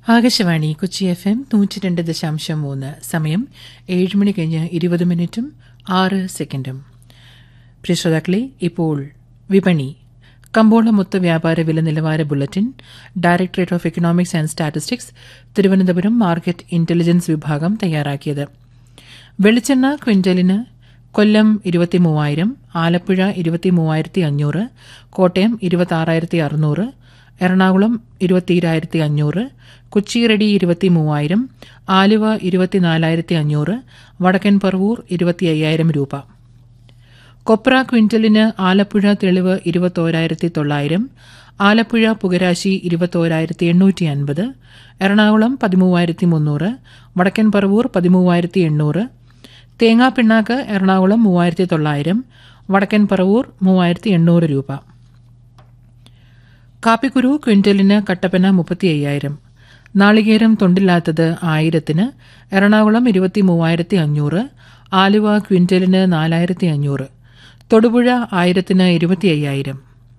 Akashvani Kochi F M നൂറ്റി രണ്ട് ദശാംശം മൂന്ന് സമയം ഏഴ് മണി കഴിഞ്ഞ് ഇരുപത് മിനിറ്റും ആറ് സെക്കൻഡും പ്രിയ ശ്രോതാക്കളെ ഇപ്പോൾ വിപണി കമ്പോള മൊത്ത വ്യാപാര വില നിലവാര bulletin directorate of economics and statistics Thiruvananthapuram market intelligence വിഭാഗം തയ്യാറാക്കിയത് വെളിച്ചെണ്ണ ക്വിന്റലിന് കൊല്ലം ഇരുപത്തി മൂവായിരം ആലപ്പുഴ ഇരുപത്തി മൂവായിരത്തി അഞ്ഞൂറ് കോട്ടയം ഇരുപത്തി ആറായിരത്തി അറുന്നൂറ് എറണാകുളം ഇരുപത്തിരായിരത്തി അഞ്ഞൂറ് കൊച്ചിറടി ഇരുപത്തി മൂവായിരം ആലുവ ഇരുപത്തിനാലായിരത്തി അഞ്ഞൂറ് വടക്കൻ പറവൂർ ഇരുപത്തി അയ്യായിരം രൂപ കൊപ്ര ക്വിന്റലിന് ആലപ്പുഴ തെളിവ് ഇരുപത്തോരായിരത്തി തൊള്ളായിരം ആലപ്പുഴ പുകരാശി ഇരുപത്തോരായിരത്തി എണ്ണൂറ്റി അൻപത് എറണാകുളം പതിമൂവായിരത്തി മുന്നൂറ് വടക്കൻ പറവൂർ പതിമൂവായിരത്തി എണ്ണൂറ് തേങ്ങാപ്പിണ്ണാക്ക് എറണാകുളം മൂവായിരത്തി തൊള്ളായിരം വടക്കൻ പറവൂർ മൂവായിരത്തി എണ്ണൂറ് രൂപ കാപ്പിക്കുരു ക്വിന്റലിന് കട്ടപ്പന മുപ്പത്തി അയ്യായിരം നാളികേരം തൊണ്ടില്ലാത്തത് ആയിരത്തിന് എറണാകുളം ഇരുപത്തി മൂവായിരത്തി അഞ്ഞൂറ് ആലുവ ക്വിന്റലിന് നാലായിരത്തി അഞ്ഞൂറ് തൊടുപുഴ ആയിരത്തിന് ഇരുപത്തി അയ്യായിരം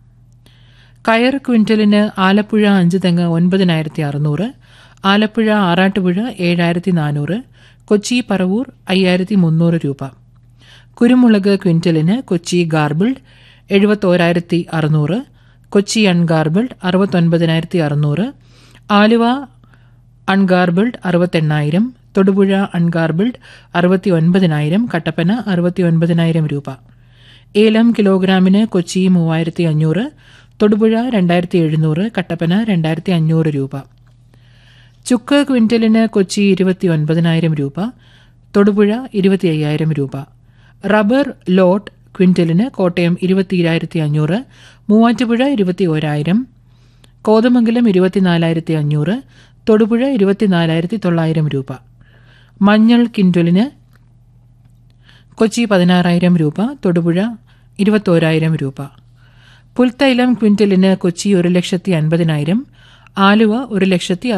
കയർ ക്വിന്റലിന് ആലപ്പുഴ അഞ്ച് തെങ്ങ് ഒൻപതിനായിരത്തി അറുന്നൂറ് ആലപ്പുഴ ആറാട്ടുപുഴ ഏഴായിരത്തി നാനൂറ് കൊച്ചി പറവൂർ അയ്യായിരത്തി മുന്നൂറ് രൂപ കുരുമുളക് ക്വിന്റലിന് കൊച്ചി ഗാർബിൾഡ് എഴുപത്തോരായിരത്തി അറുന്നൂറ് കൊച്ചി അൺഗാർബിൾഡ് അറുപത്തൊൻപതിനായിരത്തി അറുന്നൂറ് ആലുവ അൺഗാർബിൾഡ് അറുപത്തെണ്ണായിരം തൊടുപുഴ അൺഗാർബിൾഡ് അറുപത്തി ഒൻപതിനായിരം കട്ടപ്പന അറുപത്തി ഒൻപതിനായിരം രൂപ ഏലം കിലോഗ്രാമിന് കൊച്ചി മൂവായിരത്തി അഞ്ഞൂറ് തൊടുപുഴ രണ്ടായിരത്തി എഴുന്നൂറ് കട്ടപ്പന രണ്ടായിരത്തി അഞ്ഞൂറ് രൂപ ചുക്ക് ക്വിന്റലിന് കൊച്ചി ഇരുപത്തി ഒൻപതിനായിരം രൂപ തൊടുപുഴ ഇരുപത്തി അയ്യായിരം രൂപ റബ്ബർ ലോട്ട് ക്വിന്റലിന് കോട്ടയം ഇരുപത്തിരായിരത്തി അഞ്ഞൂറ് മൂവാറ്റുപുഴ ഇരുപത്തി ഓരായിരം കോതമംഗലം ഇരുപത്തിനാലായിരത്തി അഞ്ഞൂറ് തൊടുപുഴ ഇരുപത്തിനാലായിരത്തി തൊള്ളായിരം രൂപ മഞ്ഞൾ കിൻഡലിന് കൊച്ചി പതിനാറായിരം രൂപ തൊടുപുഴ ഇരുപത്തോരായിരം രൂപ പുൽത്തൈലം ക്വിന്റലിന് കൊച്ചി ഒരു ലക്ഷത്തി അൻപതിനായിരം ആലുവ ഒരു ലക്ഷത്തി